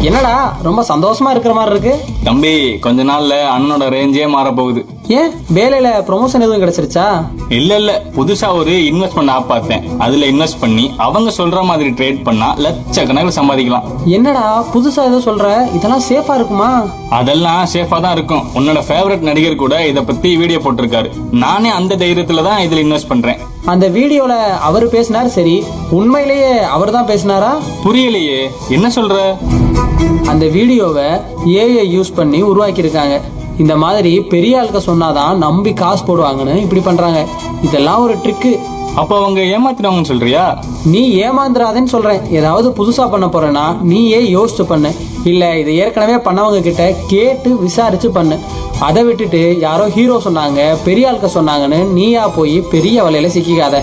என்னடா ரொம்ப சந்தோஷமா இருக்கிற மாதிரி இருக்கு தம்பி கொஞ்ச நாள்ல அண்ணனோட ரேஞ்சே மாற போகுது ஏன் வேலையில ப்ரொமோஷன் எதுவும் கிடைச்சிருச்சா இல்ல இல்ல புதுசா ஒரு இன்வெஸ்ட்மெண்ட் ஆப் பார்த்தேன் அதுல இன்வெஸ்ட் பண்ணி அவங்க சொல்ற மாதிரி ட்ரேட் பண்ணா லட்சக்கணக்கில் சம்பாதிக்கலாம் என்னடா புதுசா ஏதோ சொல்ற இதெல்லாம் சேஃபா இருக்குமா அதெல்லாம் சேஃபா தான் இருக்கும் உன்னோட ஃபேவரட் நடிகர் கூட இத பத்தி வீடியோ போட்டிருக்காரு நானே அந்த தைரியத்துல தான் இதுல இன்வெஸ்ட் பண்றேன் அந்த வீடியோல அவர் பேசினார் சரி உண்மையிலேயே அவர் தான் பேசினாரா புரியலையே என்ன சொல்ற அந்த வீடியோவை ஏஐ யூஸ் பண்ணி உருவாக்கியிருக்காங்க இந்த மாதிரி பெரிய ஆளுக்க சொன்னாதான் நம்பி காசு போடுவாங்கன்னு இப்படி பண்றாங்க இதெல்லாம் ஒரு ட்ரிக்கு அப்ப அவங்க ஏமாத்தினவங்கன்னு சொல்றியா நீ ஏமாந்துடாதேன்னு சொல்றேன் ஏதாவது புதுசா பண்ண போறேன்னா நீயே யோசிச்சு பண்ணு இல்ல இதை ஏற்கனவே பண்ணவங்க கிட்ட கேட்டு விசாரிச்சு பண்ணு அதை விட்டுட்டு யாரோ ஹீரோ சொன்னாங்க பெரிய ஆளுக்க சொன்னாங்கன்னு நீயா போய் பெரிய வலையில சிக்கிக்காத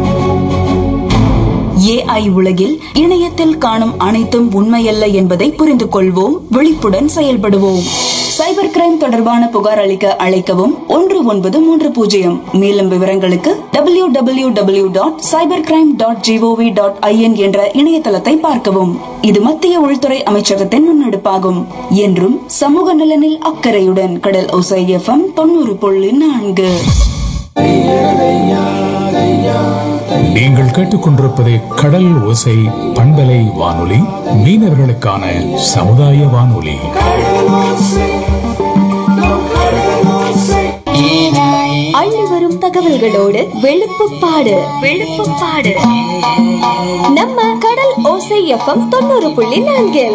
ஏஐ உலகில் இணையத்தில் காணும் அனைத்தும் உண்மையல்ல என்பதை புரிந்து கொள்வோம் விழிப்புடன் செயல்படுவோம் சைபர் கிரைம் தொடர்பான புகார் அளிக்க அழைக்கவும் ஒன்று ஒன்பது மூன்று பூஜ்ஜியம் மேலும் விவரங்களுக்கு W W W dot cyber crime dot G O V dot I N என்ற இணையதளத்தை பார்க்கவும் இது மத்திய உள்துறை அமைச்சகத்தின் முன்னெடுப்பாகும் என்றும் சமூக நலனில் அக்கறையுடன் கடல் ஒசை எஃப்எம் தொண்ணூறு புள்ளி நான்கு நீங்கள் கேட்டுக்கொண்டிருப்பது கடல் ஓசை பண்பலை வானொலி மீனவர்களுக்கான சமுதாய வானொலி அள்ளி வரும் தகவல்களோடு வெளுப்புப்பாடு வெளுப்புப்பாடு நம்ம கடல் ஓசை எஃப்எம் தொண்ணூறு புள்ளி நான்கில்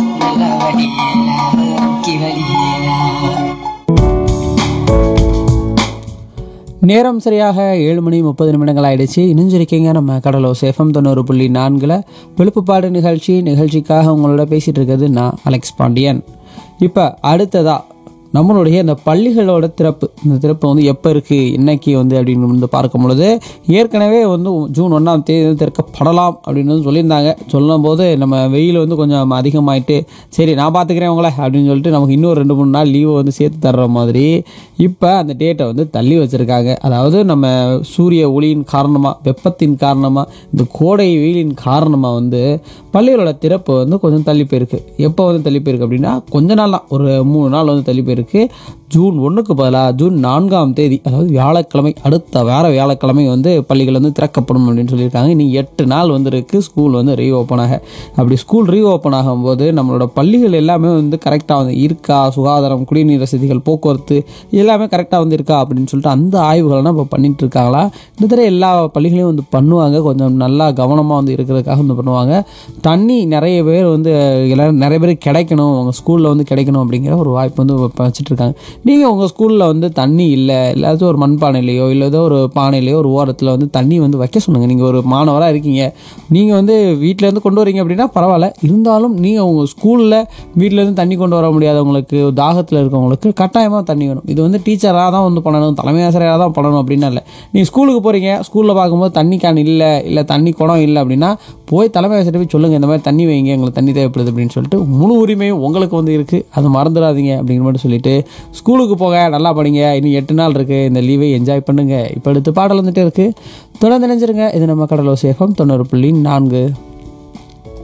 நேரம் சரியாக ஏழு மணி முப்பது நிமிடங்கள் ஆயிடுச்சு இணைஞ்சிருக்கீங்க நம்ம கடலோ சேஃபம் தொண்ணூறு புள்ளி நான்கில் விழுப்புப்பாடு நிகழ்ச்சி நிகழ்ச்சிக்காக உங்களோட பேசிகிட்டு இருக்கிறது நான் அலெக்ஸ் பாண்டியன் இப்போ அடுத்ததா நம்மளுடைய இந்த பள்ளிகளோட திறப்பு இந்த திறப்பு வந்து எப்போ இருக்குது இன்னைக்கு வந்து அப்படின்னு வந்து பார்க்கும் பொழுது ஏற்கனவே வந்து ஜூன் ஒன்றாம் தேதி வந்து திறக்கப்படலாம் அப்படின்னு வந்து சொல்லியிருந்தாங்க சொல்லும்போது நம்ம வெயில் வந்து கொஞ்சம் அதிகமாயிட்டு சரி நான் பார்த்துக்கிறேன் உங்களை அப்படின்னு சொல்லிட்டு நமக்கு இன்னும் ரெண்டு மூணு நாள் லீவை வந்து சேர்த்து தர்ற மாதிரி இப்போ அந்த டேட்டை வந்து தள்ளி வச்சுருக்காங்க அதாவது நம்ம சூரிய ஒளியின் காரணமாக வெப்பத்தின் காரணமாக இந்த கோடை வெயிலின் காரணமாக வந்து பள்ளிகளோட திறப்பு வந்து கொஞ்சம் தள்ளி போயிருக்கு எப்போ வந்து தள்ளி போயிருக்கு அப்படின்னா கொஞ்ச நாள் தான் ஒரு மூணு நாள் வந்து தள்ளி போயிருக்கு ஜூன் ஒன்றுக்கு பதிலாக ஜூன் நான்காம் தேதி அதாவது வியாழக்கிழமை அடுத்த வேற வியாழக்கிழமை வந்து பள்ளிகள் வந்து திறக்கப்படும் அப்படின்னு சொல்லியிருக்காங்க இனி எட்டு நாள் வந்து இருக்கு ஸ்கூல் வந்து ரீ ஓப்பன் ஆக அப்படி ஸ்கூல் ரீ ஓப்பன் ஆகும்போது நம்மளோட பள்ளிகள் எல்லாமே வந்து கரெக்டாக வந்து இருக்கா சுகாதாரம் குடிநீர் வசதிகள் போக்குவரத்து எல்லாமே கரெக்டாக வந்து இருக்கா அப்படின்னு சொல்லிட்டு அந்த ஆய்வுகளை இப்போ பண்ணிட்டு இருக்காங்களா இந்த தடவை எல்லா பள்ளிகளையும் வந்து பண்ணுவாங்க கொஞ்சம் நல்லா கவனமாக வந்து இருக்கிறதுக்காக வந்து பண்ணுவாங்க தண்ணி நிறைய பேர் வந்து எல்லாரும் நிறைய பேர் கிடைக்கணும் உங்கள் ஸ்கூலில் வந்து கிடைக்கணும் அப்படிங்கிற ஒரு வாய்ப்பு வந்து இப்போ வச்சுட்டு இருக்காங்க நீங்கள் உங்கள் ஸ்கூலில் வந்து தண்ணி இல்லை இல்லாத ஒரு மண்பானையிலையோ இல்லை ஏதோ ஒரு பானையிலையோ ஒரு ஓரத்தில் வந்து தண்ணி வந்து வைக்க சொல்லுங்கள் நீங்கள் ஒரு மாணவராக இருக்கீங்க நீங்கள் வந்து வீட்டிலேருந்து கொண்டு வரீங்க அப்படின்னா பரவாயில்ல இருந்தாலும் நீங்கள் உங்கள் ஸ்கூலில் வீட்டிலேருந்து தண்ணி கொண்டு வர முடியாதவங்களுக்கு தாகத்தில் இருக்கவங்களுக்கு கட்டாயமாக தண்ணி வேணும் இது வந்து டீச்சராக தான் வந்து பண்ணணும் தலைமை ஆசிரியராக தான் பண்ணணும் அப்படின்னா இல்லை நீங்கள் ஸ்கூலுக்கு போகிறீங்க ஸ்கூலில் பார்க்கும்போது தண்ணி கேன் இல்லை இல்லை தண்ணி குடம் இல்லை அப்படின்னா போய் தலைமை ஆசிரியர் போய் சொல்லுங்கள் இந்த மாதிரி தண்ணி வைங்க எங்களுக்கு தண்ணி தேவைப்படுது அப்படின்னு சொல்லிட்டு முழு உரிமையும் உங்களுக்கு வந்து இருக்குது அதை மறந்துடாதீங்க அப்படிங்கிற மாதிரி சொல்லிட்டு ஸ்கூலுக்கு போக நல்லா படிங்க இன்னும் எட்டு நாள் இருக்குது இந்த லீவை என்ஜாய் பண்ணுங்க இப்போ அடுத்து பாடல் வந்துட்டு இருக்குது தொடர்ந்து நினைஞ்சிருங்க இது நம்ம கடலோ சேஃபம் தொண்ணூறு புள்ளி நான்கு